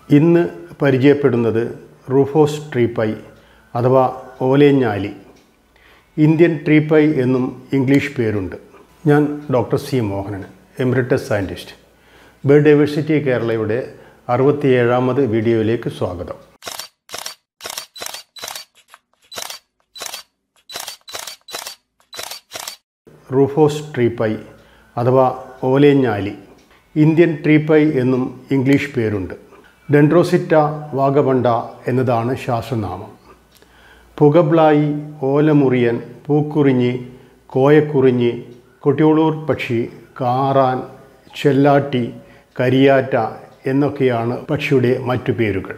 ഇന്ന് പരിചയപ്പെടുന്നത് റൂഫോസ് ട്രീപ്പൈ അഥവാ ഓലേഞ്ഞാലി ഇന്ത്യൻ ട്രീപ്പൈ എന്നും ഇംഗ്ലീഷ് പേരുണ്ട് ഞാൻ doctor C Mohanan emeritus scientist bird diversity കേരളയുടെ അറുപത്തിയേഴാമത് വീഡിയോയിലേക്ക് സ്വാഗതം റൂഫോസ് ട്രീപ്പൈ അഥവാ ഓലേഞ്ഞാലി ഇന്ത്യൻ ട്രീപ്പൈ എന്നും ഇംഗ്ലീഷ് പേരുണ്ട് ഡെൻഡ്രോസിറ്റ വാഗബണ്ട എന്നതാണ് ശാസ്ത്രനാമം പുകബ്ലായി ഓലമുറിയൻ പൂക്കുറിഞ്ഞി കോയക്കുറിഞ്ഞി കൊട്ടിയൂളൂർ പക്ഷി കാറാൻ ചെല്ലാട്ടി കരിയാറ്റ എന്നൊക്കെയാണ് പക്ഷിയുടെ മറ്റു പേരുകൾ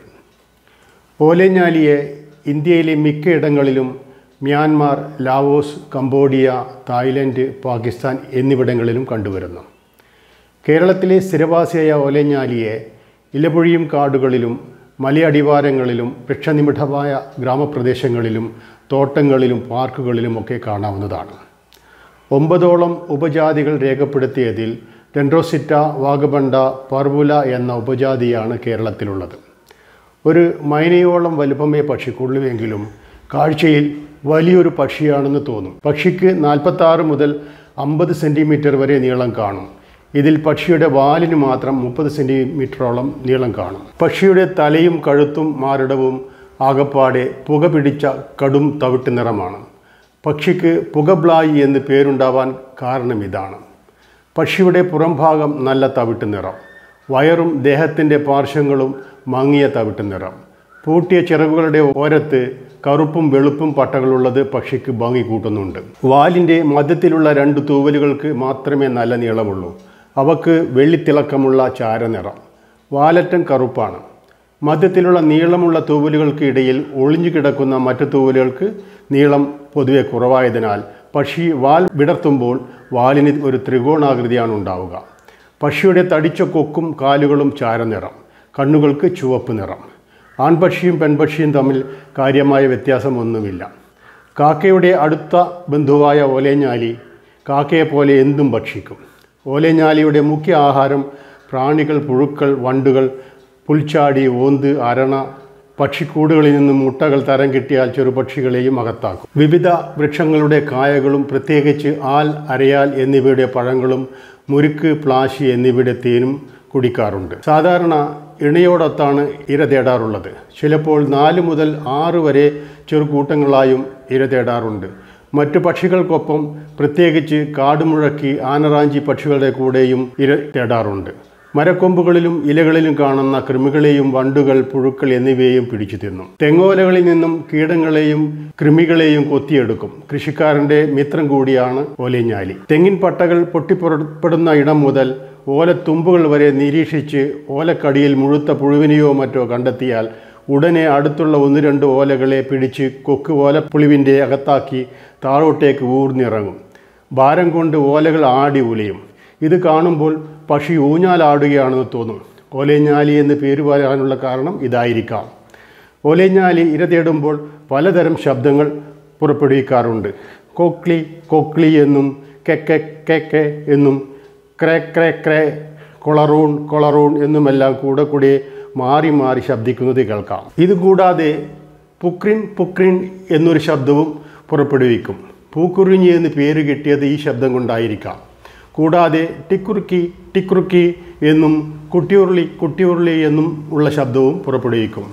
ഓലേഞ്ഞാലിയെ ഇന്ത്യയിലെ മിക്കയിടങ്ങളിലും Myanmar Laos Cambodia Thailand Pakistan എന്നിവിടങ്ങളിലും കണ്ടുവരുന്നു കേരളത്തിലെ സ്ഥിരവാസിയായ ഓലേഞ്ഞാലിയെ ഇലപൊഴിയും കാടുകളിലും മലയടിവാരങ്ങളിലും വൃക്ഷനിമിഡമായ ഗ്രാമപ്രദേശങ്ങളിലും തോട്ടങ്ങളിലും പാർക്കുകളിലുമൊക്കെ കാണാവുന്നതാണ് ഒമ്പതോളം ഉപജാതികൾ രേഖപ്പെടുത്തിയതിൽ ഡെൻഡ്രോസിറ്റ വാഗബണ്ട പർവുല എന്ന ഉപജാതിയാണ് കേരളത്തിലുള്ളത് ഒരു മൈനയോളം വലുപ്പമേ പക്ഷിക്കുള്ളുവെങ്കിലും കാഴ്ചയിൽ വലിയൊരു പക്ഷിയാണെന്ന് തോന്നും പക്ഷിക്ക് നാൽപ്പത്താറ് മുതൽ അമ്പത് സെൻറ്റിമീറ്റർ വരെ നീളം കാണും ഇതിൽ പക്ഷിയുടെ വാലിന് മാത്രം മുപ്പത് സെൻറ്റിമീറ്ററോളം നീളം കാണും പക്ഷിയുടെ തലയും കഴുത്തും മാറിടവും ആകപ്പാടെ പുക പിടിച്ച കടും തവിട്ട് നിറമാണ് പക്ഷിക്ക് പുകബ്ലായി എന്ന് പേരുണ്ടാവാൻ കാരണം ഇതാണ് പക്ഷിയുടെ പുറംഭാഗം നല്ല തവിട്ട് നിറം വയറും ദേഹത്തിൻ്റെ പാർശ്വങ്ങളും മങ്ങിയ തവിട്ട് നിറം പൂട്ടിയ ചിറകുകളുടെ ഓരത്ത് കറുപ്പും വെളുപ്പും പട്ടകളുള്ളത് പക്ഷിക്ക് ഭംഗി കൂട്ടുന്നുണ്ട് വാലിൻ്റെ മധ്യത്തിലുള്ള രണ്ട് തൂവലുകൾക്ക് മാത്രമേ നല്ല നീളമുള്ളൂ അവക്ക് വെള്ളിത്തിളക്കമുള്ള ചാരനിറം വാലറ്റൻ കറുപ്പാണ് മധ്യത്തിലുള്ള നീളമുള്ള തൂവലുകൾക്ക് ഇടയിൽ ഒളിഞ്ഞു കിടക്കുന്ന മറ്റു തൂവലുകൾക്ക് നീളം പൊതുവെ കുറവായതിനാൽ പക്ഷി വാൽ വിടർത്തുമ്പോൾ വാലിന് ഒരു ത്രികോണാകൃതിയാണ് ഉണ്ടാവുക പക്ഷിയുടെ തടിച്ച കൊക്കും കാലുകളും ചാരനിറം കണ്ണുകൾക്ക് ചുവപ്പ് നിറം ആൺപക്ഷിയും പെൺപക്ഷിയും തമ്മിൽ കാര്യമായ വ്യത്യാസമൊന്നുമില്ല കാക്കയുടെ അടുത്ത ബന്ധുവായ ഓലേഞ്ഞാലി കാക്കയെപ്പോലെ എന്തും ഭക്ഷിക്കും ഓലേഞ്ഞാലിയുടെ മുഖ്യ ആഹാരം പ്രാണികൾ പുഴുക്കൾ വണ്ടുകൾ പുൽച്ചാടി ഓന്ത് അരണ പക്ഷിക്കൂടുകളിൽ നിന്നും മുട്ടകൾ തരം കിട്ടിയാൽ ചെറുപക്ഷികളെയും അകത്താക്കും വിവിധ വൃക്ഷങ്ങളുടെ കായകളും പ്രത്യേകിച്ച് ആൽ അരയാൽ എന്നിവയുടെ പഴങ്ങളും മുരുക്ക് പ്ലാശി എന്നിവയുടെ തേനും കുടിക്കാറുണ്ട് സാധാരണ ഇണയോടൊത്താണ് ഇര തേടാറുള്ളത് ചിലപ്പോൾ നാല് മുതൽ ആറ് വരെ ചെറുകൂട്ടങ്ങളായും ഇര തേടാറുണ്ട് മറ്റു പക്ഷികൾക്കൊപ്പം പ്രത്യേകിച്ച് കാടുമുഴക്കി ആനറാഞ്ചി പക്ഷികളുടെ കൂടെയും ഇര തേടാറുണ്ട് മരക്കൊമ്പുകളിലും ഇലകളിലും കാണുന്ന കൃമികളെയും വണ്ടുകൾ പുഴുക്കൾ എന്നിവയെയും പിടിച്ചു തിന്നും തെങ്ങോലകളിൽ നിന്നും കീടങ്ങളെയും കൃമികളെയും കൊത്തിയെടുക്കും കൃഷിക്കാരൻ്റെ മിത്രം കൂടിയാണ് ഓലഞ്ഞാലി തെങ്ങിൻ പട്ടകൾ പൊട്ടിപ്പുറപ്പെടുന്ന ഇടം മുതൽ ഓലത്തുമ്പുകൾ വരെ നിരീക്ഷിച്ച് ഓലക്കടിയിൽ മുഴുത്ത പുഴുവിനെയോ മറ്റോ കണ്ടെത്തിയാൽ ഉടനെ അടുത്തുള്ള ഒന്ന് രണ്ട് ഓലകളെ പിടിച്ച് കൊക്ക് ഓലപ്പുളിവിൻ്റെ അകത്താക്കി താഴോട്ടേക്ക് ഊർന്നിറങ്ങും ഭാരം കൊണ്ട് ഓലകൾ ആടി ഉലയും ഇത് കാണുമ്പോൾ പക്ഷി ഊഞ്ഞാലാടുകയാണെന്ന് തോന്നും ഓലേഞ്ഞാലി എന്ന് പേര് പറയാനുള്ള കാരണം ഇതായിരിക്കാം ഓലേഞ്ഞാലി ഇര തേടുമ്പോൾ പലതരം ശബ്ദങ്ങൾ പുറപ്പെടുവിക്കാറുണ്ട് കൊക്ലി കൊക്ലി എന്നും കെക്കെ കെക്കെ എന്നും ക്രേ ക്രേ ക്രേ കൊളറൂൺ കൊളറൂൺ എന്നുമെല്ലാം കൂടെ കൂടെ മാറി മാറി ശബ്ദിക്കുന്നത് കേൾക്കാം ഇതുകൂടാതെ പുക്രിൻ പുക്രിൻ എന്നൊരു ശബ്ദവും പുറപ്പെടുവിക്കും പൂക്കുറിഞ്ഞി എന്ന് പേര് കിട്ടിയത് ഈ ശബ്ദം കൊണ്ടായിരിക്കാം കൂടാതെ ടിക്കുറുക്കി ടിക്കുറുക്കി എന്നും കുട്ടിയുരുളി കുട്ടിയുരുളി എന്നും ഉള്ള ശബ്ദവും പുറപ്പെടുവിക്കും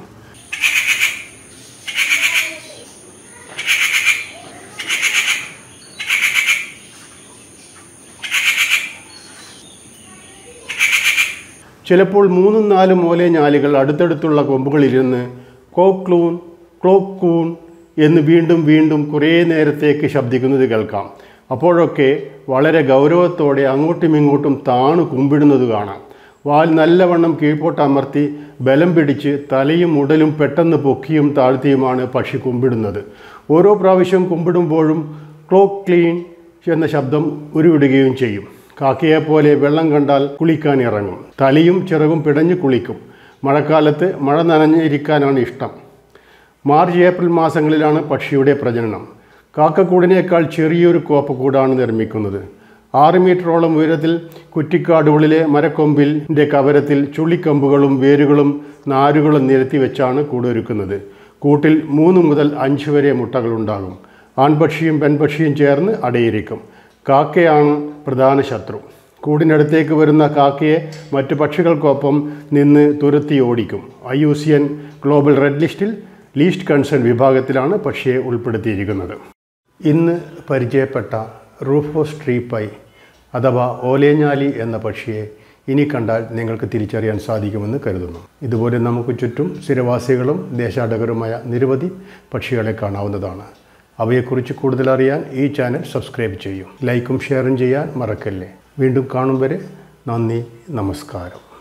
ചിലപ്പോൾ മൂന്നും നാലും ഓലെ ഞാലുകൾ അടുത്തടുത്തുള്ള കൊമ്പുകളിലിരുന്ന് കോക്ലൂൺ ക്ലോക്കൂൺ എന്ന് വീണ്ടും വീണ്ടും കുറേ നേരത്തേക്ക് ശബ്ദിക്കുന്നത് കേൾക്കാം അപ്പോഴൊക്കെ വളരെ ഗൗരവത്തോടെ അങ്ങോട്ടും ഇങ്ങോട്ടും താണു കുമ്പിടുന്നത് കാണാം വാൽ നല്ലവണ്ണം കീഴ്പോട്ട് അമർത്തി ബലം പിടിച്ച് തലയും ഉടലും പെട്ടെന്ന് പൊക്കിയും താഴ്ത്തിയുമാണ് പക്ഷി കുമ്പിടുന്നത് ഓരോ പ്രാവശ്യം കുമ്പിടുമ്പോഴും ക്ലോക്ക് ക്ലീൻ എന്ന ശബ്ദം ഉരുവിടുകയും ചെയ്യും കാക്കയെപ്പോലെ വെള്ളം കണ്ടാൽ കുളിക്കാൻ ഇറങ്ങും തലയും ചിറകും പിടഞ്ഞു കുളിക്കും മഴക്കാലത്ത് മഴ നനഞ്ഞിരിക്കാനാണ് ഇഷ്ടം മാർച്ച് ഏപ്രിൽ മാസങ്ങളിലാണ് പക്ഷിയുടെ പ്രജനനം കാക്കക്കൂടിനേക്കാൾ ചെറിയൊരു കോപ്പക്കൂടാണ് നിർമ്മിക്കുന്നത് ആറ് മീറ്ററോളം ഉയരത്തിൽ കുറ്റിക്കാടുകളിലെ മരക്കൊമ്പിൻ്റെ കവരത്തിൽ ചുള്ളിക്കമ്പുകളും വേരുകളും നാരുകളും നിരത്തി വെച്ചാണ് കൂടൊരുക്കുന്നത് കൂട്ടിൽ മൂന്ന് മുതൽ അഞ്ച് വരെ മുട്ടകളുണ്ടാകും ആൺപക്ഷിയും പെൺപക്ഷിയും ചേർന്ന് അടയിരിക്കും കാക്കയാണ് പ്രധാന ശത്രു കൂടിനടുത്തേക്ക് വരുന്ന കാക്കയെ മറ്റു പക്ഷികൾക്കൊപ്പം നിന്ന് തുരത്തി ഓടിക്കും I U C N global red ലിസ്റ്റിൽ ലീസ്റ്റ് കൺസേൺ വിഭാഗത്തിലാണ് പക്ഷിയെ ഉൾപ്പെടുത്തിയിരിക്കുന്നത് ഇന്ന് പരിചയപ്പെട്ട റൂഫോസ് ട്രീപ്പൈ അഥവാ ഓലേഞ്ഞാലി എന്ന പക്ഷിയെ ഇനി കണ്ടാൽ നിങ്ങൾക്ക് തിരിച്ചറിയാൻ സാധിക്കുമെന്ന് കരുതുന്നു ഇതുപോലെ നമുക്ക് ചുറ്റും സ്ഥിരവാസികളും ദേശാടകരുമായ നിരവധി പക്ഷികളെ കാണാവുന്നതാണ് അവയെക്കുറിച്ച് കൂടുതൽ അറിയാൻ ഈ ചാനൽ സബ്സ്ക്രൈബ് ചെയ്യും ലൈക്കും ഷെയറും ചെയ്യാൻ മറക്കല്ലേ വീണ്ടും കാണും വരെ നന്ദി നമസ്കാരം